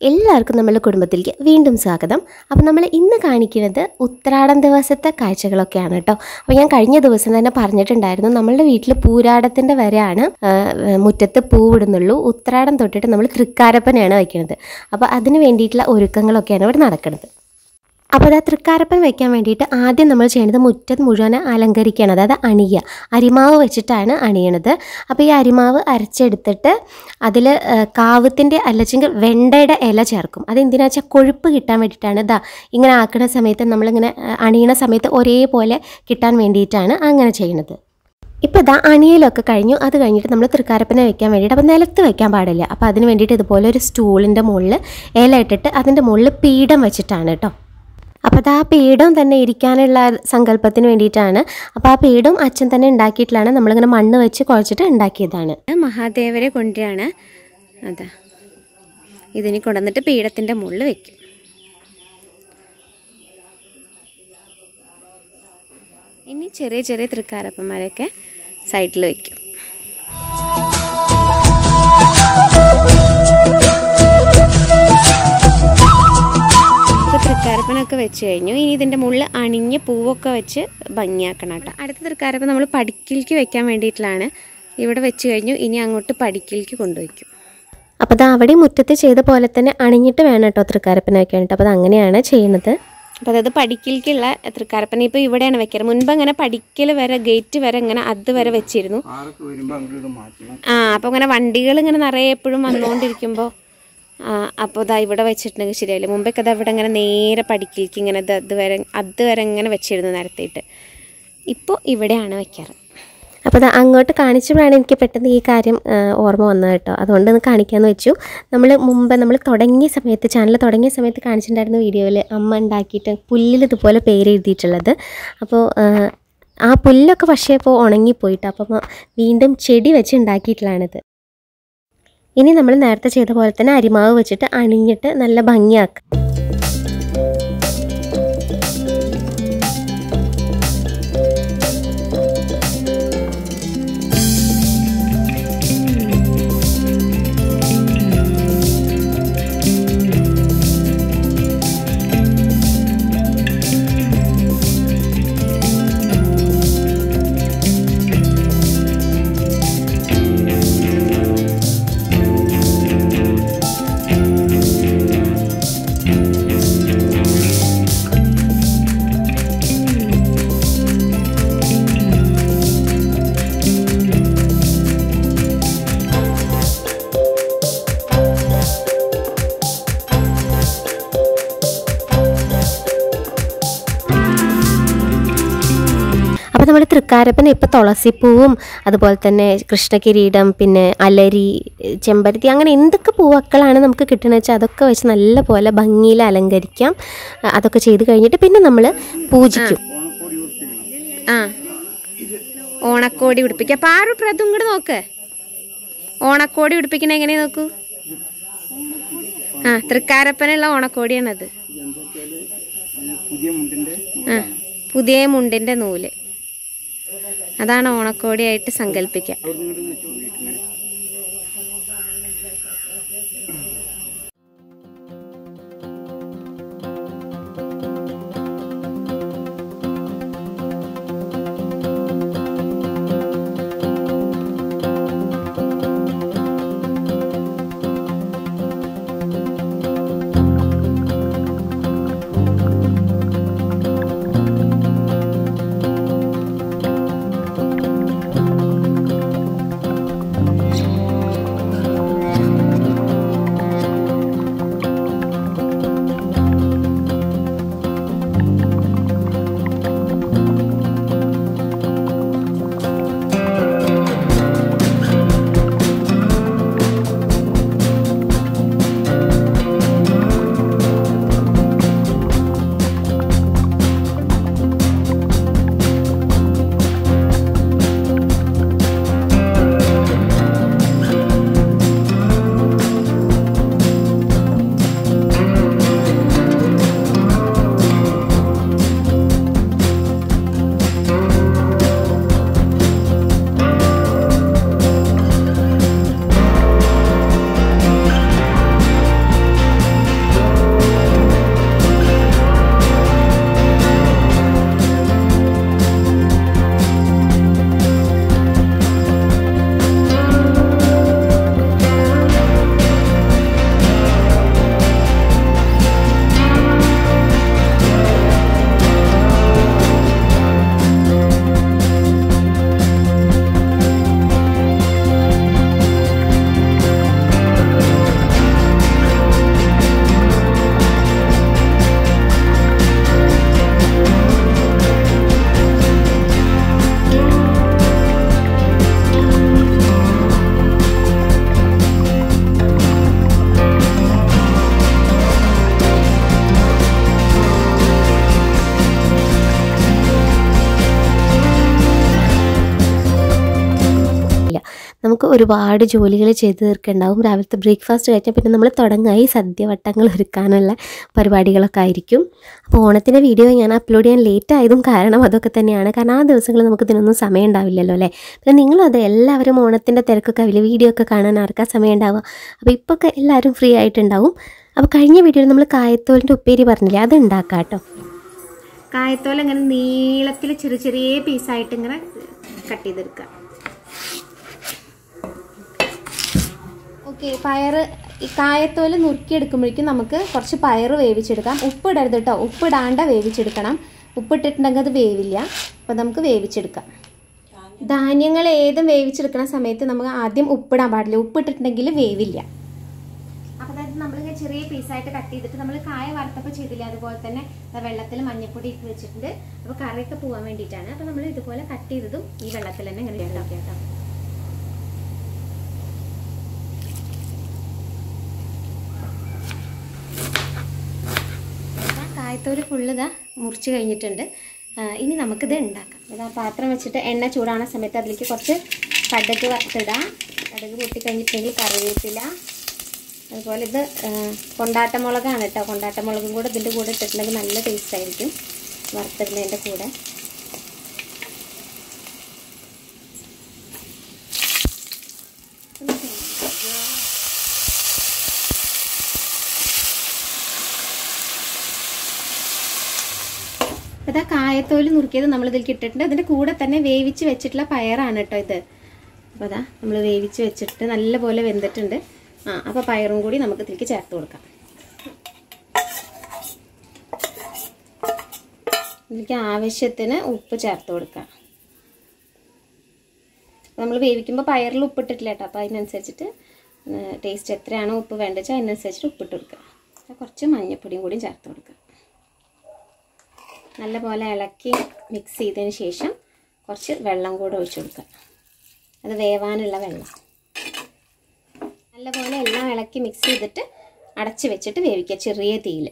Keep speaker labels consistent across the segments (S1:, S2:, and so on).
S1: എല്ലാവർക്കും നമ്മുടെ കുടുംബത്തിലേക്ക് വീണ്ടും സ്വാഗതം അപ്പോൾ നമ്മൾ ഇന്ന് കാണിക്കുന്നത് ഉത്രാടം ദിവസത്തെ കാഴ്ചകളൊക്കെയാണ് കേട്ടോ അപ്പോൾ ഞാൻ കഴിഞ്ഞ ദിവസം തന്നെ പറഞ്ഞിട്ടുണ്ടായിരുന്നു നമ്മളുടെ വീട്ടിൽ പൂരാടത്തിൻ്റെ വരെയാണ് ആ, മുറ്റത്ത് പൂവിടുന്നുള്ളൂ ഉത്രാടം തൊട്ടിട്ട് നമ്മൾ തൃക്കാരപ്പനെയാണ് വയ്ക്കുന്നത് അപ്പോൾ അതിന് വേണ്ടിയിട്ടുള്ള ഒരുക്കങ്ങളൊക്കെയാണ് ഇവിടെ നടക്കുന്നത് അപ്പോൾ അത് തൃക്കാരപ്പൻ വെക്കാൻ വേണ്ടിയിട്ട് ആദ്യം നമ്മൾ ചെയ്യേണ്ടത് മുറ്റത്ത് മുഴുവൻ അലങ്കരിക്കുകയാണ് അതായത് അണിയുക അരിമാവ് വെച്ചിട്ടാണ് അണിയണത് അപ്പോൾ ഈ അരിമാവ് അരച്ചെടുത്തിട്ട് അതിൽ കാവത്തിൻ്റെ അല്ലച്ചെങ്കിൽ വെണ്ടയുടെ ഇല ചേർക്കും അതെന്തിനാ വെച്ചാൽ കൊഴുപ്പ് കിട്ടാൻ വേണ്ടിയിട്ടാണ് ഇതാ ഇങ്ങനെ ആക്കുന്ന സമയത്ത് നമ്മളിങ്ങനെ ആ, അണിയണ സമയത്ത് ഒരേപോലെ കിട്ടാൻ വേണ്ടിയിട്ടാണ് അങ്ങനെ ചെയ്യുന്നത് ഇപ്പോൾ ഇതാ അണിയലൊക്കെ കഴിഞ്ഞു അത് കഴിഞ്ഞിട്ട് നമ്മൾ തൃക്കാരപ്പനെ വെക്കാൻ വേണ്ടിയിട്ട് അപ്പോൾ നിലത്ത് വെക്കാൻ പാടില്ല അപ്പോൾ അതിന് വേണ്ടിയിട്ട് ഇതുപോലെ ഒരു സ്റ്റൂളിൻ്റെ മുകളിൽ ഇല ഇട്ടിട്ട് അതിൻ്റെ മുകളിൽ പീഠം വെച്ചിട്ടാണ് കേട്ടോ അപ്പോൾ അത് ആ പീഠം തന്നെ ഇരിക്കാനുള്ള സങ്കല്പത്തിന് വേണ്ടിയിട്ടാണ് അപ്പോൾ ആ പീഠം അച്ഛൻ തന്നെ ഉണ്ടാക്കിയിട്ടുള്ളതാണ് നമ്മളിങ്ങനെ മണ്ണ് വെച്ച് കുഴച്ചിട്ട് ഉണ്ടാക്കിയതാണ്
S2: മഹാദേവരെ കൊണ്ടുവരാണ് അതാ ഇതിനി കൊണ്ടുവന്നിട്ട് പീഠത്തിൻ്റെ മുകളിൽ വെക്കും ഇനി ചെറിയ ചെറിയ തൃക്കാരപ്പന്മാരൊക്കെ സൈഡിൽ വെക്കും ഇപ്പോൾ തൃക്കാരപ്പനൊക്കെ വെച്ച് കഴിഞ്ഞു ഇനി ഇതിൻ്റെ മുകളിൽ അണിഞ്ഞ് പൂവൊക്കെ വെച്ച് ഭംഗിയാക്കണം കേട്ടോ അടുത്ത തൃക്കാരപ്പൻ നമ്മൾ പടിക്കിലേക്ക് വെക്കാൻ വേണ്ടിയിട്ടുള്ളതാണ് ഇവിടെ വെച്ച് കഴിഞ്ഞു ഇനി അങ്ങോട്ട് പടിക്കിലേക്ക് കൊണ്ടുവയ്ക്കും
S1: അപ്പോൾ അത് അവിടെ മുറ്റത്ത് ചെയ്ത പോലെ തന്നെ അണിഞ്ഞിട്ട് വേണം കേട്ടോ തൃക്കാരപ്പനെ വെക്കാനായിട്ട് അപ്പോൾ അത് അങ്ങനെയാണ് ചെയ്യുന്നത്
S2: അപ്പോൾ അതായത് പടിക്കലിക്കുള്ള തൃക്കാരപ്പന ഇപ്പോൾ ഇവിടെയാണ് വെക്കാറ് മുൻപ് അങ്ങനെ പടിക്കൽ വരെ ഗേറ്റ് വരെ ഇങ്ങനെ അത് വരെ വെച്ചിരുന്നു
S3: ആർക്ക് വരുമ്പോൾ അങ്ങോട്ട് മാറ്റണം
S2: ആ അപ്പോൾ ഇങ്ങനെ വണ്ടികൾ ഇങ്ങനെ നിറയെ എപ്പോഴും വന്നുകൊണ്ടിരിക്കുമ്പോൾ അപ്പോൾ ഇതാ ഇവിടെ വെച്ചിട്ടുണ്ടെങ്കിൽ ശരിയായില്ല മുമ്പൊക്കെ അത് ഇവിടെ ഇങ്ങനെ നേരെ പടിക്കലേക്ക് ഇങ്ങനെ ഇത് അത് വരെ അത് വരെ ഇങ്ങനെ വെച്ചിരുന്നു നിരത്തിയിട്ട് ഇപ്പോൾ ഇവിടെയാണ് വെക്കാറ്
S1: അപ്പോൾ അത് അങ്ങോട്ട് കാണിച്ചപ്പോഴാണ് എനിക്ക് പെട്ടെന്ന് ഈ കാര്യം ആ, ഓർമ്മ വന്നത് കേട്ടോ അതുകൊണ്ട് ഒന്ന് കാണിക്കാമെന്ന് വെച്ചു നമ്മൾ മുമ്പ് നമ്മൾ തുടങ്ങിയ സമയത്ത് ചാനൽ തുടങ്ങിയ സമയത്ത് കാണിച്ചിട്ടുണ്ടായിരുന്ന വീഡിയോയിൽ അമ്മ ഉണ്ടാക്കിയിട്ട് പുല്ലിൽ ഇതുപോലെ പേര് എഴുതിയിട്ടുള്ളത് അപ്പോൾ ആ, ആ പുല്ലൊക്കെ പക്ഷേ ഇപ്പോൾ ഉണങ്ങിപ്പോയിട്ട് അപ്പം വീണ്ടും ചെടി വെച്ച് ഉണ്ടാക്കിയിട്ടുള്ളതാണിത് ഇനി നമ്മൾ നേരത്തെ ചെയ്ത പോലെ തന്നെ അരിമാവ് വെച്ചിട്ട് അണിഞ്ഞിട്ട് നല്ല ഭംഗിയാക്കുക അപ്പോൾ നമ്മൾ തൃക്കാരപ്പന് ഇപ്പോൾ തുളസിപ്പൂവും അതുപോലെ തന്നെ കൃഷ്ണകിരീടം പിന്നെ അലരി ചെമ്പരത്തി അങ്ങനെ എന്തൊക്കെ പൂവക്കളാണ് നമുക്ക് കിട്ടുന്നത് വെച്ചാൽ അതൊക്കെ വെച്ച് നല്ല പോലെ ഭംഗിയിൽ അലങ്കരിക്കാം അ- അതൊക്കെ ചെയ്ത് കഴിഞ്ഞിട്ട് പിന്നെ നമ്മൾ പൂജിക്കും
S2: ആ ഓണക്കോടി ഉടുപ്പിക്കുക അപ്പോൾ ആ ഒരു പ്രതും ഇങ്ങോട്ട് നോക്ക് ഓണക്കോടി ഉടുപ്പിക്കണ എങ്ങനെയാ നോക്കൂ ആ തൃക്കാരപ്പനുള്ള ഓണക്കോടിയാണത്
S3: പുതിയ മുണ്ടിന്റെ
S2: ആ പുതിയ മുണ്ടിന്റെ നൂല് അതാണ് ഓണക്കോടിയായിട്ട് സങ്കല്പിക്കുക
S1: നമുക്ക് ഒരുപാട് ജോലികൾ ചെയ്ത് തീർക്കുന്നുണ്ടാവും രാവിലത്തെ ബ്രേക്ക്ഫാസ്റ്റ് കഴിച്ചാൽ പിന്നെ നമ്മൾ തുടങ്ങായി സദ്യവട്ടങ്ങൾ ഒരുക്കാനുള്ള പരിപാടികളൊക്കെ ആയിരിക്കും അപ്പോൾ ഓണത്തിൻ്റെ വീഡിയോ ഞാൻ അപ്ലോഡ് ചെയ്യാൻ ലേറ്റ് ആയതും കാരണം അതൊക്കെ തന്നെയാണ് കാരണം ആ ദിവസങ്ങളിൽ നമുക്ക് ഇതിനൊന്നും സമയം ഉണ്ടാവില്ലല്ലോ അല്ലേ പിന്നെ നിങ്ങളും അതെ എല്ലാവരും ഓണത്തിൻ്റെ തിരക്കൊക്കെ ആവില്ല വീഡിയോ ഒക്കെ കാണാൻ ആർക്കാ സമയം ഉണ്ടാവുക അപ്പോൾ ഇപ്പോൾ ഒക്കെ എല്ലാവരും ഫ്രീ ആയിട്ടുണ്ടാവും അപ്പോൾ കഴിഞ്ഞ വീഡിയോയിൽ നമ്മൾ കായത്തോലിൻ്റെ ഉപ്പേരി പറഞ്ഞില്ലേ അത് ഉണ്ടാക്കാം കേട്ടോ
S2: കായത്തോല ഇങ്ങനെ നീളത്തിൽ ചെറിയ ചെറിയ പീസായിട്ട് ഇങ്ങനെ കട്ട് ചെയ്തെടുക്കുക ഓക്കെ പയറ് ഈ കായത്തോല് നുറുക്കിയെടുക്കുമ്പോഴേക്കും നമുക്ക് കുറച്ച് പയറ് വേവിച്ചെടുക്കാം ഉപ്പിടരുത് കേട്ടോ ഉപ്പിടാണ്ട വേവിച്ചെടുക്കണം ഉപ്പിട്ടിട്ടുണ്ടെങ്കിൽ അത് വേവില്ല അപ്പോൾ നമുക്ക് വേവിച്ചെടുക്കാം ധാന്യങ്ങൾ ഏതും വേവിച്ചെടുക്കുന്ന സമയത്ത് നമുക്ക് ആദ്യം ഉപ്പിടാൻ പാടില്ല ഉപ്പിട്ടിട്ടുണ്ടെങ്കിൽ വേവില്ല അപ്പോൾ അതായത് നമ്മൾ ചെറിയ പീസായിട്ട് കട്ട് ചെയ്തിട്ട് നമ്മൾ കായ വറുത്തപ്പോൾ ചെയ്തില്ല അതുപോലെ തന്നെ ദാ വെള്ളത്തിൽ മഞ്ഞപ്പൊടി ഇട്ട് വെച്ചിട്ടുണ്ട് അപ്പോൾ കറിയൊക്കെ പോകാൻ വേണ്ടിയിട്ടാണ് അപ്പോൾ നമ്മൾ ഇതുപോലെ കട്ട് ചെയ്തതും ഈ വെള്ളത്തിൽ തന്നെ ഇങ്ങനെ ഇടാം കേട്ടോ ആ കായത്തോല് ഫുള്ള് ഇതാ മുറിച്ച് കഴിഞ്ഞിട്ടുണ്ട് ആ, ഇനി നമുക്കിത് ഉണ്ടാക്കാം ഇതാ പാത്രം വെച്ചിട്ട് എണ്ണ ചൂടാണ സമയത്ത് അതിലേക്ക് കുറച്ച് കടുക് വറുത്തിടാം കടുക് പൊട്ടി കഴിഞ്ഞിട്ടുണ്ടെങ്കിൽ കറിവേപ്പില അതുപോലെ ഇത് ആ, കൊണ്ടാട്ടമുളകാണ് കേട്ടോ കൊണ്ടാട്ടമുളകും കൂടെ ഇതിൻ്റെ കൂടെ ഇട്ടിട്ടുണ്ടെങ്കിൽ നല്ല ടേസ്റ്റ് ആയിരിക്കും വറുത്തിടുന്നതിൻ്റെ കൂടെ ഇതാ കായത്തോല് നുറുക്കിയത് നമ്മൾ ഇതിലേക്ക് ഇട്ടിട്ടുണ്ട് അതിൻ്റെ കൂടെ തന്നെ വേവിച്ച് വെച്ചിട്ടുള്ള പയറാണ് കേട്ടോ ഇത് അപ്പോൾ അതാ നമ്മൾ വേവിച്ച് വെച്ചിട്ട് നല്ലപോലെ വെന്തിട്ടുണ്ട് ആ അപ്പോൾ പയറും കൂടി നമുക്ക് ഇതിലേക്ക് ചേർത്ത് കൊടുക്കാം ഇതിലേക്ക് ആവശ്യത്തിന് ഉപ്പ് ചേർത്ത് കൊടുക്കാം നമ്മൾ വേവിക്കുമ്പോൾ പയറിൽ ഉപ്പിട്ടിട്ടില്ല കേട്ടോ അപ്പോൾ അതിനനുസരിച്ചിട്ട് ടേസ്റ്റ് എത്രയാണോ ഉപ്പ് വേണ്ടത് വെച്ചാൽ അതിനനുസരിച്ചിട്ട് ഉപ്പിട്ട് കൊടുക്കുക അപ്പോൾ കുറച്ച് മഞ്ഞൾപ്പൊടിയും കൂടിയും ചേർത്ത് കൊടുക്കുക നല്ലപോലെ ഇളക്കി മിക്സ് ചെയ്തതിന് ശേഷം കുറച്ച് വെള്ളം കൂടെ ഒഴിച്ചു കൊടുക്കുക അത് വേവാനുള്ള വെള്ളം നല്ലപോലെ എല്ലാം ഇളക്കി മിക്സ് ചെയ്തിട്ട് അടച്ച് വെച്ചിട്ട് വേവിക്കുക ചെറിയ തീയിൽ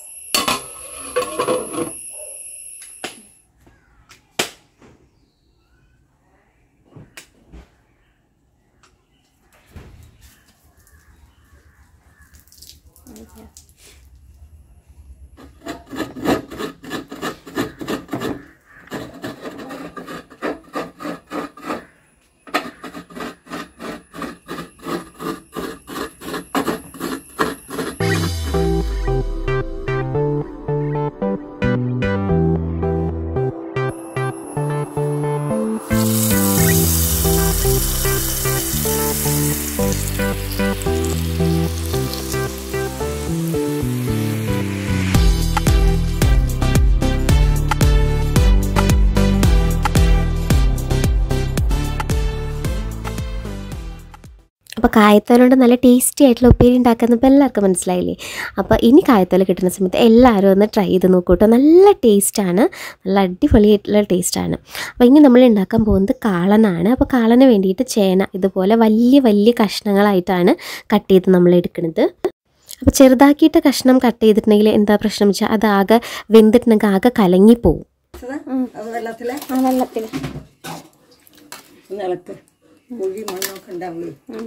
S1: അപ്പോൾ കായത്തോലുകൊണ്ട് നല്ല ടേസ്റ്റി ആയിട്ടുള്ള ഉപ്പേരി ഉണ്ടാക്കുന്നപ്പോൾ എല്ലാവർക്കും മനസ്സിലായില്ലേ അപ്പോൾ ഇനി കായത്തോല കിട്ടുന്ന സമയത്ത് എല്ലാവരും ഒന്ന് ട്രൈ ചെയ്ത് നോക്കൂ കേട്ടോ നല്ല ടേസ്റ്റാണ് നല്ല അടിപൊളിയായിട്ടുള്ള ടേസ്റ്റാണ് അപ്പോൾ ഇനി നമ്മൾ ഉണ്ടാക്കാൻ പോകുന്നത് കാളനാണ് അപ്പോൾ കാളന് വേണ്ടിയിട്ട് ചേന ഇതുപോലെ വലിയ വലിയ കഷ്ണങ്ങളായിട്ടാണ് കട്ട് ചെയ്ത് നമ്മൾ എടുക്കുന്നത് അപ്പോൾ ചെറുതാക്കിയിട്ട് കഷ്ണം കട്ട് ചെയ്തിട്ടുണ്ടെങ്കിൽ എന്താ പ്രശ്നം വെച്ചാൽ അത് ആകെ വെന്തിട്ടുണ്ടെങ്കിൽ ആകെ കലങ്ങിപ്പോവും
S3: അത് വെള്ളത്തിലെ
S2: ആ വെള്ളത്തിൽ
S3: നിലത്ത് കുഴി മണ്ണൊക്കെ ഉണ്ടാവുകയും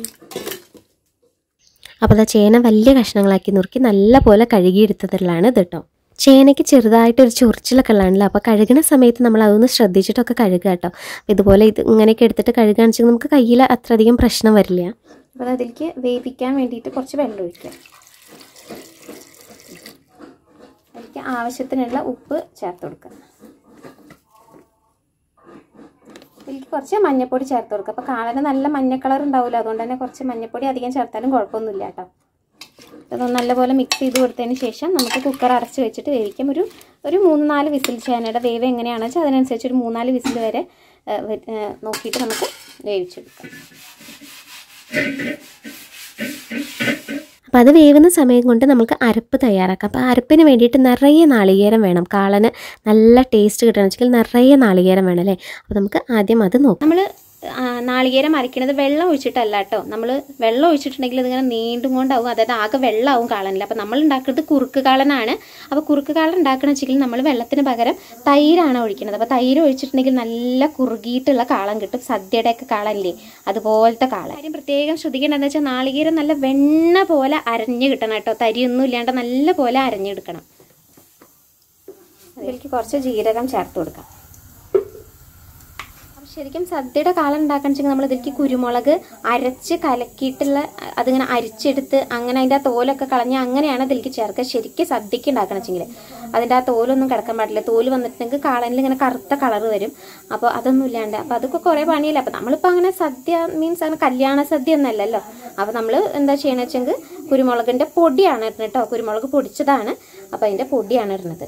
S1: അപ്പോൾ അത് ചേന വലിയ കഷ്ണങ്ങളാക്കി നുറുക്കി നല്ല പോലെ കഴുകിയെടുത്തതിലാണ് ഇത് കേട്ടോ ചേനയ്ക്ക് ചെറുതായിട്ടൊരു ചൊറിച്ചിലൊക്കെ ഉള്ളതാണല്ലോ അപ്പോൾ കഴുകുന്ന സമയത്ത് നമ്മൾ അതൊന്ന് ശ്രദ്ധിച്ചിട്ടൊക്കെ കഴുകുക കേട്ടോ അപ്പോൾ ഇതുപോലെ ഇത് ഇങ്ങനെയൊക്കെ എടുത്തിട്ട് കഴുകുകയാണെന്ന് വെച്ചാൽ നമുക്ക് കയ്യിൽ അത്രയധികം പ്രശ്നം വരില്ല
S2: അപ്പോൾ അതിലേക്ക് വേവിക്കാൻ വേണ്ടിയിട്ട് കുറച്ച് വെള്ളം ഒഴിക്കുക അതിലേക്ക് ആവശ്യത്തിനുള്ള ഉപ്പ് ചേർത്ത് കൊടുക്കുക ഇതിലേക്ക് കുറച്ച് മഞ്ഞൾപ്പൊടി ചേർത്ത് കൊടുക്കുക അപ്പോൾ കാളന് നല്ല മഞ്ഞ കളർ ഉണ്ടാവില്ല അതുകൊണ്ട് തന്നെ കുറച്ച് മഞ്ഞൾപ്പൊടി അധികം ചേർത്താലും കുഴപ്പമൊന്നുമില്ല കേട്ടോ അതൊന്ന് നല്ലപോലെ മിക്സ് ചെയ്ത് കൊടുത്തതിന് ശേഷം നമുക്ക് കുക്കർ അടച്ച് വെച്ചിട്ട് വേവിക്കാം ഒരു ഒരു മൂന്ന് നാല് വിസിൽ ചേനയുടെ വേവ് എങ്ങനെയാണെന്ന് വെച്ചാൽ അതിനനുസരിച്ച് ഒരു മൂന്നാല് വിസിൽ വരെ ഏഹ്, വെ- ഏഹ്, നോക്കിയിട്ട് നമുക്ക് വേവിച്ചെടുക്കാം
S1: അപ്പോൾ അത് വേവുന്ന സമയം കൊണ്ട് നമുക്ക് അരപ്പ് തയ്യാറാക്കാം അപ്പോൾ അരപ്പിന് വേണ്ടിയിട്ട് നിറയെ നാളികേരം വേണം കാളന് നല്ല ടേസ്റ്റ് കിട്ടണമെന്ന് വെച്ചാൽ നിറയെ നാളികേരം വേണം അല്ലേ അപ്പോൾ നമുക്ക് ആദ്യം അത് നോക്കാം
S2: നമ്മൾ ആ, നാളികേരം അരയ്ക്കണത് വെള്ളം ഒഴിച്ചിട്ടല്ല കേട്ടോ നമ്മൾ വെള്ളം ഒഴിച്ചിട്ടുണ്ടെങ്കിൽ ഇതിങ്ങനെ നീണ്ടും കൊണ്ടാവും അതായത് ആകെ വെള്ളമാവും കാളനിൽ അപ്പോൾ നമ്മൾ ഉണ്ടാക്കുന്നത് കുറുക്ക് കാളനാണ് അപ്പോൾ കുറുക്ക് കാളൻ ഉണ്ടാക്കണമെന്ന് വെച്ചെങ്കിൽ നമ്മൾ വെള്ളത്തിന് പകരം തൈരാണ് ഒഴിക്കുന്നത് അപ്പോൾ തൈര് ഒഴിച്ചിട്ടുണ്ടെങ്കിൽ നല്ല കുറുകിയിട്ടുള്ള കാളൻ കിട്ടും സദ്യയുടെയൊക്കെ കാളനില്ലേ അതുപോലത്തെ കാളൻ കാര്യം പ്രത്യേകം ശ്രദ്ധിക്കേണ്ടതെന്ന് വെച്ചാൽ നാളികേരം നല്ല വെണ്ണ പോലെ അരഞ്ഞ് കിട്ടണം കേട്ടോ തരിയൊന്നും ഇല്ലാണ്ട് നല്ല പോലെ അരഞ്ഞെടുക്കണം അതിലേക്ക് കുറച്ച് ജീരകം ചേർത്ത് കൊടുക്കാം അപ്പം ശരിക്കും സദ്യയുടെ കാലം ഉണ്ടാക്കണം വെച്ചെങ്കിൽ നമ്മൾ ഇതിലേക്ക് കുരുമുളക് അരച്ച് കലക്കിയിട്ടുള്ള അതിങ്ങനെ അരിച്ചെടുത്ത് അങ്ങനെ അതിൻ്റെ ആ തോലൊക്കെ കളഞ്ഞ് അങ്ങനെയാണ് ഇതിലേക്ക് ചേർക്കുക ശരിക്കും സദ്യക്ക് ഉണ്ടാക്കണം വെച്ചെങ്കിൽ അതിൻ്റെ ആ തോലൊന്നും കിടക്കാൻ പാടില്ല തോല് വന്നിട്ടുണ്ടെങ്കിൽ കാളനിൽ ഇങ്ങനെ കറുത്ത കളർ വരും അപ്പോൾ അതൊന്നും ഇല്ലാണ്ട് അപ്പോൾ അതൊക്കെ കുറേ പണിയില്ല അപ്പോൾ നമ്മളിപ്പോൾ അങ്ങനെ സദ്യ മീൻസ് അങ്ങനെ കല്യാണ സദ്യ ഒന്നല്ലല്ലോ അപ്പോൾ നമ്മൾ എന്താ ചെയ്യണമെന്ന് വെച്ചെങ്കിൽ കുരുമുളകിൻ്റെ പൊടിയാണ് ഇടുന്നത് കേട്ടോ കുരുമുളക് പൊടിച്ചതാണ് അപ്പോൾ അതിൻ്റെ പൊടിയാണ് ഇടുന്നത്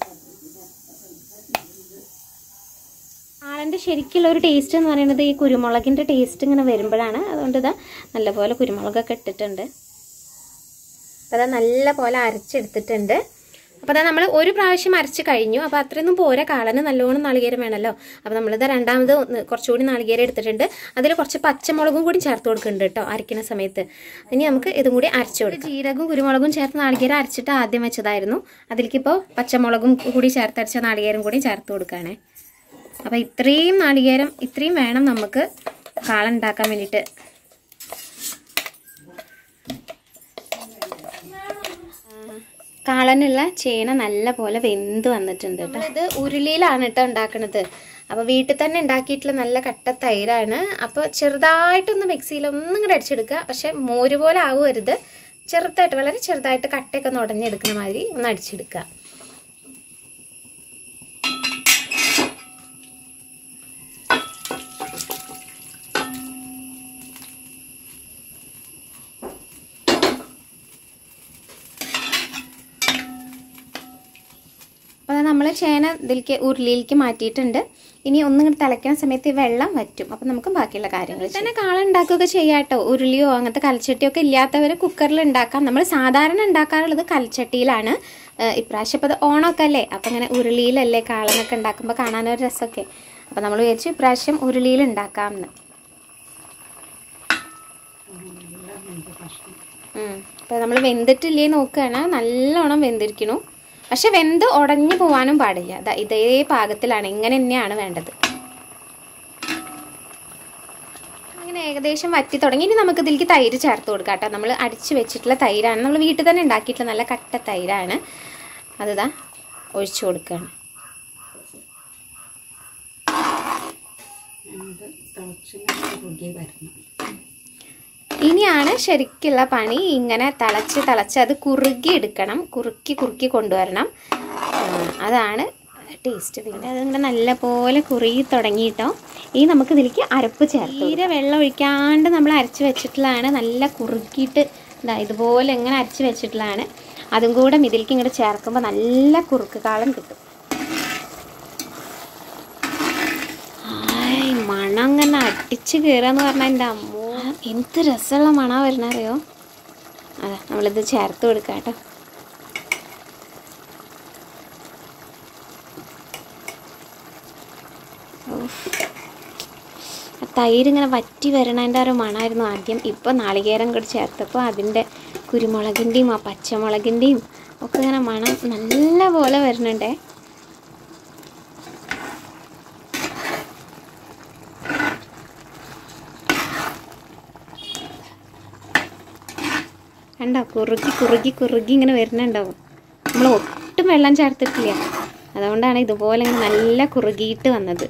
S2: ആളൻ്റെ ശരിക്കുള്ള ഒരു ടേസ്റ്റ് എന്ന് പറയുന്നത് ഈ കുരുമുളകിൻ്റെ ടേസ്റ്റ് ഇങ്ങനെ വരുമ്പോഴാണ് അതുകൊണ്ട് ഇതാ നല്ലപോലെ കുരുമുളകൊക്കെ ഇട്ടിട്ടുണ്ട് അപ്പോൾ അത് നല്ലപോലെ അരച്ചെടുത്തിട്ടുണ്ട് അപ്പോൾ അതാ നമ്മൾ ഒരു പ്രാവശ്യം അരച്ച് കഴിഞ്ഞു അപ്പോൾ അത്രയൊന്നും പോരാ കാളന് നല്ലോണം നാളികേരം വേണമല്ലോ അപ്പോൾ നമ്മളിത് രണ്ടാമത് ഒന്ന് കുറച്ചുകൂടി നാളികേരം എടുത്തിട്ടുണ്ട് അതിൽ കുറച്ച് പച്ചമുളകും കൂടി ചേർത്ത് കൊടുക്കുന്നുണ്ട് കേട്ടോ അരയ്ക്കുന്ന സമയത്ത് ഇനി നമുക്ക് ഇതും കൂടി അരച്ചു കൊടുക്കാം ജീരകവും കുരുമുളകും ചേർത്ത് നാളികേരം അരച്ചിട്ട് ആദ്യം വെച്ചതായിരുന്നു അതിലേക്കിപ്പോൾ പച്ചമുളകും കൂടി ചേർത്തരച്ച നാളികേരം കൂടി ചേർത്ത് കൊടുക്കുകയാണേ അപ്പോൾ ഇത്രയും നാളികേരം ഇത്രയും വേണം നമുക്ക് കാളൻ ഉണ്ടാക്കാൻ വേണ്ടിയിട്ട് കാളനുള്ള ചേന നല്ല പോലെ വെന്ത് വന്നിട്ടുണ്ട് കേട്ടോ ഇത് ഉരുളിയിലാണ് കേട്ടോ ഉണ്ടാക്കണത് അപ്പോൾ വീട്ടിൽ തന്നെ ഉണ്ടാക്കിയിട്ടുള്ള നല്ല കട്ട തൈരാണ് അപ്പോൾ ചെറുതായിട്ടൊന്ന് മിക്സിയിൽ ഒന്നും കൂടെ അടിച്ചെടുക്കുക പക്ഷെ മോര് പോലെ ആവുമരുത് ചെറുതായിട്ട് വളരെ ചെറുതായിട്ട് കട്ടയൊക്കെ ഒന്ന് ഉടഞ്ഞെടുക്കുന്ന മാതിരി ഒന്ന് അടിച്ചെടുക്കുക അപ്പോൾ നമ്മൾ ചേന ഇതിലേക്ക് ഉരുളിയിലേക്ക് മാറ്റിയിട്ടുണ്ട് ഇനി ഒന്നും കൂടി തിളയ്ക്കുന്ന സമയത്ത് ഈ വെള്ളം വറ്റും അപ്പം നമുക്ക് ബാക്കിയുള്ള കാര്യങ്ങൾ തന്നെ കാള ഉണ്ടാക്കുകയൊക്കെ ചെയ്യാം കേട്ടോ ഉരുളിയോ അങ്ങനത്തെ കൽച്ചട്ടിയോ ഒക്കെ ഇല്ലാത്തവർ കുക്കറിൽ ഉണ്ടാക്കാം നമ്മൾ സാധാരണ ഉണ്ടാക്കാറുള്ളത് കൽച്ചട്ടിയിലാണ് ഏഹ് ഇപ്രാവശ്യം ഇപ്പോൾ ഓണമൊക്കെ അല്ലേ അപ്പം ഇങ്ങനെ ഉരുളിയിലല്ലേ കാളനൊക്കെ ഉണ്ടാക്കുമ്പോൾ കാണാനൊരു രസമൊക്കെ അപ്പം നമ്മൾ വിചാരിച്ചു ഇപ്രാവശ്യം ഉരുളിയിൽ ഉണ്ടാക്കാമെന്ന് അപ്പോൾ നമ്മൾ വെന്തിട്ടില്ലേ നോക്കുകയാണ് നല്ലോണം വെന്തിരിക്കണു പക്ഷെ വെന്ത് ഉടഞ്ഞു പോവാനും പാടില്ല ദാ ഇതേ പാകത്തിലാണ് ഇങ്ങനെ തന്നെയാണ് വേണ്ടത് അങ്ങനെ ഏകദേശം വറ്റി തുടങ്ങി ഇനി നമുക്ക് ഇതിലേക്ക് തൈര് ചേർത്ത് കൊടുക്കാം കേട്ടോ നമ്മൾ അടിച്ച് വെച്ചിട്ടുള്ള തൈരാണ് നമ്മൾ വീട്ടിൽ തന്നെ ഉണ്ടാക്കിയിട്ടുള്ള നല്ല കട്ട തൈരാണ് അതിതാ ഒഴിച്ചു കൊടുക്കുകയാണ്
S3: തിളച്ചിങ്ങനെ കുറുകി വരണം
S2: ഇനിയാണ് ശരിക്കുള്ള പണി ഇങ്ങനെ തിളച്ച് തിളച്ച് അത് കുറുകി എടുക്കണം കുറുക്കി കുറുക്കി കൊണ്ടുവരണം ആ, അതാണ് ടേസ്റ്റ് പിന്നെ അതിങ്ങനെ നല്ല പോലെ കുറുകി തുടങ്ങിയിട്ടോ ഇനി നമുക്ക് ഇതിലേക്ക് അരപ്പ് ചേർത്ത് തീരെ വെള്ളം ഒഴിക്കാണ്ട് നമ്മൾ അരച്ച് വെച്ചിട്ടുള്ളതാണ് നല്ല കുറുക്കിയിട്ട് ഇതാ ഇതുപോലെ ഇങ്ങനെ അരച്ച് വെച്ചിട്ടുള്ളതാണ് അതും കൂടെ ഇതിലേക്ക് ഇങ്ങോട്ട് ചേർക്കുമ്പോൾ നല്ല കുറുക്ക് കാളം കിട്ടും ആയ് മണം അങ്ങനെ അടിച്ച് കയറാന്ന് പറഞ്ഞാൽ എൻ്റെ അമ്മോ എന്ത് രസമുള്ള മണ വരണറിയോ അതാ നമ്മളിത് ചേർത്ത് കൊടുക്കാം കേട്ടോ ആ തൈര് ഇങ്ങനെ വറ്റി വരണതിൻ്റെ ഒരു മണമായിരുന്നു ആദ്യം ഇപ്പോൾ നാളികേരം കൂടി ചേർത്തപ്പോൾ അതിൻ്റെ കുരുമുളകിൻ്റെയും ആ പച്ചമുളകിൻ്റെയും ഒക്കെ ഇങ്ങനെ മണം നല്ല പോലെ വരുന്നുണ്ടേ കണ്ടോ കുറുകി കുറുകി കുറുകി ഇങ്ങനെ വരുന്നുണ്ടാവും നമ്മൾ ഒട്ടും വെള്ളം ചേർത്തിട്ടില്ല അതുകൊണ്ടാണ് ഇതുപോലെ ഇങ്ങനെ നല്ല കുറുകിയിട്ട് വന്നത്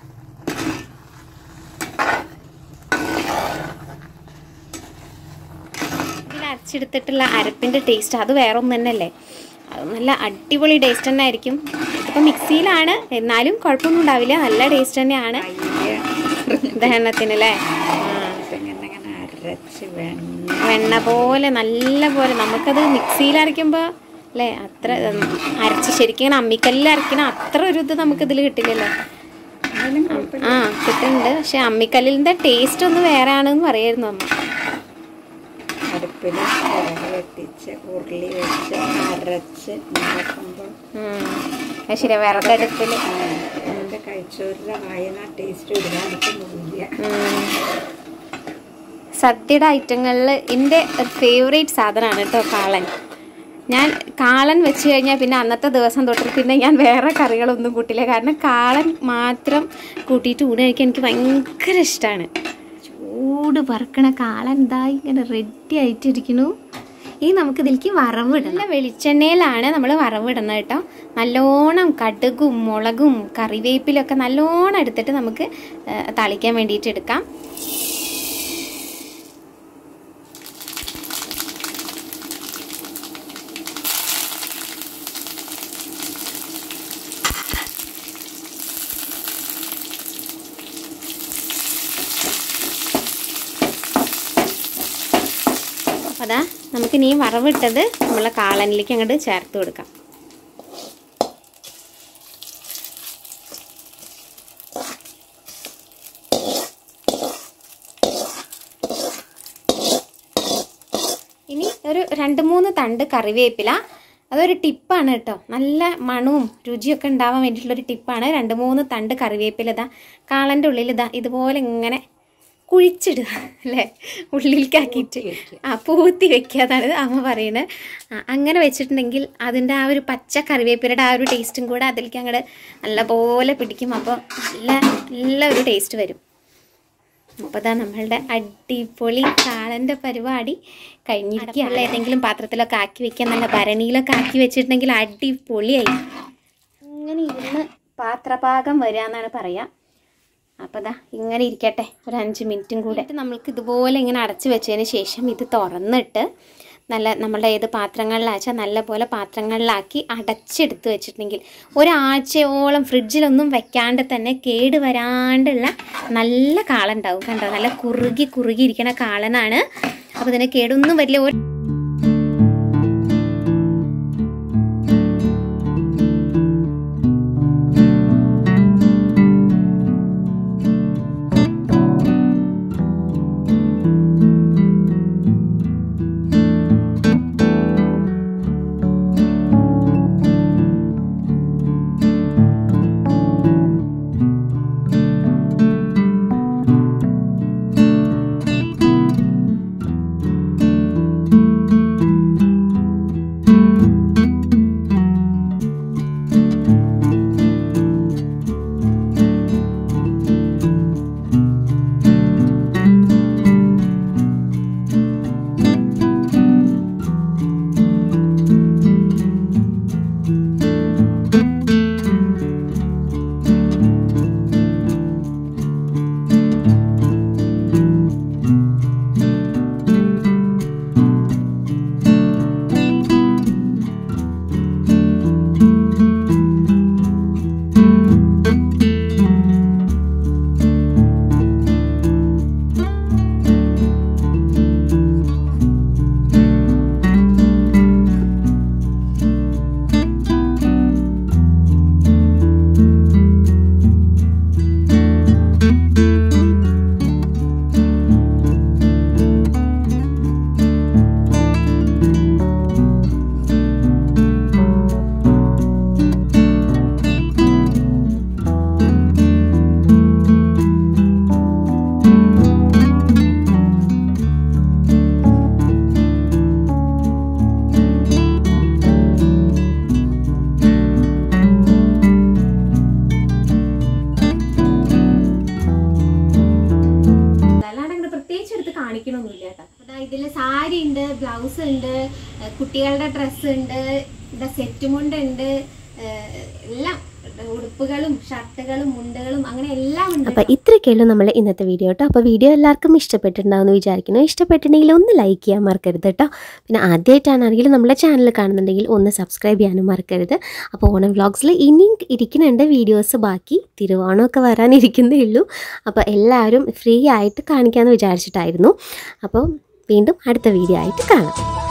S2: ഇതിൽ അരച്ചെടുത്തിട്ടുള്ള അരപ്പിൻ്റെ ടേസ്റ്റ് അത് വേറെ ഒന്നും തന്നെയല്ലേ അത് നല്ല അടിപൊളി ടേസ്റ്റ് തന്നെ ആയിരിക്കും ഇപ്പം മിക്സിയിലാണ് എന്നാലും കുഴപ്പമൊന്നും ഉണ്ടാവില്ല നല്ല ടേസ്റ്റ് തന്നെയാണ് ദഹനത്തിന് അല്ലേ
S3: ഇപ്പം ഇങ്ങനെ ഇങ്ങനെ അരച്ച് വെണ്ണ
S2: വെണ്ണ പോലെ നല്ല പോലെ നമുക്കത് മിക്സിയിൽ അരയ്ക്കുമ്പോൾ അല്ലേ അത്ര ഉം, അരച്ച് ശരിക്കും ഇങ്ങനെ അമ്മിക്കല്ലിൽ അരയ്ക്കണ അത്ര ഒരു ഇത് നമുക്കിതിൽ കിട്ടില്ലല്ലോ
S3: അതിലും കുഴപ്പമില്ല
S2: ആ കിട്ടുന്നുണ്ട് പക്ഷെ അമ്മിക്കല്ലിൻ്റെ ടേസ്റ്റ് ഒന്ന് വേറെ ആണെന്ന് പറയായിരുന്നു അമ്മ
S3: അടുപ്പിൽ വിറക് വെട്ടിച്ച് ഉരുളി വെച്ച് അരച്ച് ഉണ്ടാക്കുമ്പോൾ
S2: ഉം. അത് ശരി വിറകടുപ്പിൽ
S3: എൻ്റെ കഴിച്ചോരിലെ വായന ടേസ്റ്റ് ഒരുപാടില്ല
S2: സദ്യയുടെ ഐറ്റങ്ങളിൽ എൻ്റെ ഫേവറേറ്റ് സാധനമാണ് കേട്ടോ കാളൻ ഞാൻ കാളൻ വെച്ച് കഴിഞ്ഞാൽ പിന്നെ അന്നത്തെ ദിവസം തൊട്ട് പിന്നെ ഞാൻ വേറെ കറികളൊന്നും കൂട്ടില്ല കാരണം കാളൻ മാത്രം കൂട്ടിയിട്ട് ഊണ് കഴിക്കാൻ എനിക്ക് ഭയങ്കര ഇഷ്ടമാണ് ചൂട് പറക്കണ കാളൻ എന്താ ഇങ്ങനെ റെഡി ആയിട്ടിരിക്കണു ഇനി നമുക്ക് ഇതിലേക്ക് വറവിടണം നല്ല വെളിച്ചെണ്ണയിലാണ് നമ്മൾ വറവിടുന്നത് കേട്ടോ നല്ലോണം കടുകും മുളകും കറിവേപ്പിലൊക്കെ നല്ലോണം എടുത്തിട്ട് നമുക്ക് ഏ, തളിക്കാൻ വേണ്ടിയിട്ട് എടുക്കാം അപ്പോൾ അതാ നമുക്ക് ഇനി വറവിട്ടത് നമ്മളെ കാളനിലേക്ക് അങ്ങോട്ട് ചേർത്ത് കൊടുക്കാം ഇനി ഒരു രണ്ട് മൂന്ന് തണ്ട് കറിവേപ്പില അതൊരു ടിപ്പാണ് കേട്ടോ നല്ല മണവും രുചിയൊക്കെ ഉണ്ടാവാൻ വേണ്ടിയിട്ടുള്ളൊരു ടിപ്പാണ് രണ്ട് മൂന്ന് തണ്ട് കറിവേപ്പില ഇതാ കാളൻ്റെ ഉള്ളിൽ ഇതാ ഇതുപോലെ ഇങ്ങനെ കുഴിച്ചിടുക അല്ലേ ഉള്ളിലേക്കാക്കിയിട്ട് ആ പൂത്തി വെക്കുക അതാണ് അമ്മ പറയുന്നത് ആ, അങ്ങനെ വെച്ചിട്ടുണ്ടെങ്കിൽ അതിൻ്റെ ആ ഒരു പച്ച കറിവേപ്പിലയുടെ ആ ഒരു ടേസ്റ്റും കൂടെ അതിലേക്ക് അങ്ങോട്ട് നല്ലപോലെ പിടിക്കും അപ്പോൾ നല്ല നല്ല ഒരു ടേസ്റ്റ് വരും അപ്പോൾ ഇതാ നമ്മളുടെ അടിപൊളി കാളൻ്റെ പരിപാടി കഴിഞ്ഞിരിക്കുകയാണ് ഏതെങ്കിലും പാത്രത്തിലൊക്കെ ആക്കി വെക്കാൻ നല്ല ഭരണിയിലൊക്കെ ആക്കി വെച്ചിട്ടുണ്ടെങ്കിൽ അടിപൊളിയായി ഇങ്ങനെ ഇരുന്ന് പാത്രപാകം വരിക എന്നാണ് പറയുക അപ്പോൾ ദാ ഇങ്ങനെ ഇരിക്കട്ടെ ഒരു അഞ്ച് മിനിറ്റും കൂടെ നമ്മൾക്ക് ഇതുപോലെ ഇങ്ങനെ അടച്ചു വെച്ചതിന് ശേഷം ഇത് തുറന്നിട്ട് നല്ല നമ്മളുടെ ഏത് പാത്രങ്ങളിലാച്ചാൽ നല്ല പോലെ പാത്രങ്ങളിലാക്കി അടച്ചെടുത്ത് വെച്ചിട്ടുണ്ടെങ്കിൽ ഒരാഴ്ചയോളം ഫ്രിഡ്ജിലൊന്നും വെക്കാണ്ട് തന്നെ കേട് വരാണ്ടുള്ള നല്ല കാളുണ്ടാവും കണ്ടോ നല്ല കുറുകി കുറുകി ഇരിക്കണ കാളനാണ് അപ്പോൾ ഇതിന് കേടൊന്നും വരില്ല ഒരു അല്ലാണ്ട് അങ്ങനെ പ്രത്യേകിച്ച് എടുത്ത് കാണിക്കണമൊന്നുമില്ല കേട്ടോ അതാ ഇതിൽ സാരി ഉണ്ട് ബ്ലൗസ് ഉണ്ട് ഏഹ് കുട്ടികളുടെ ഡ്രസ്സ് ഉണ്ട് ഇതാ സെറ്റ് മുണ്ട് ഉണ്ട് ഏഹ് എല്ലാം ഉടുപ്പുകളും ഷർട്ടുകളും മുണ്ടുകളും അങ്ങനെ എല്ലാം ഉണ്ട്
S1: അപ്പോൾ ഇത്രയൊക്കെയുള്ളൂ നമ്മൾ ഇന്നത്തെ വീഡിയോ കേട്ടോ അപ്പോൾ വീഡിയോ എല്ലാവർക്കും ഇഷ്ടപ്പെട്ടിട്ടുണ്ടാവുമെന്ന് വിചാരിക്കുന്നു ഇഷ്ടപ്പെട്ടിട്ടുണ്ടെങ്കിൽ ഒന്ന് ലൈക്ക് ചെയ്യാൻ മറക്കരുത് കേട്ടോ പിന്നെ ആദ്യമായിട്ടാണെങ്കിൽ നമ്മളെ ചാനൽ കാണുന്നുണ്ടെങ്കിൽ ഒന്ന് സബ്സ്ക്രൈബ് ചെയ്യാനും മറക്കരുത് അപ്പോൾ ഓണം വ്ളോഗ്സിൽ ഇനിയും ഇരിക്കുന്നുണ്ട് വീഡിയോസ് ബാക്കി തിരുവോണമൊക്കെ വരാനിരിക്കുന്നേ ഉള്ളൂ അപ്പോൾ എല്ലാവരും ഫ്രീ ആയിട്ട് കാണിക്കാമെന്ന് വിചാരിച്ചിട്ടായിരുന്നു അപ്പോൾ വീണ്ടും അടുത്ത വീഡിയോ ആയിട്ട് കാണാം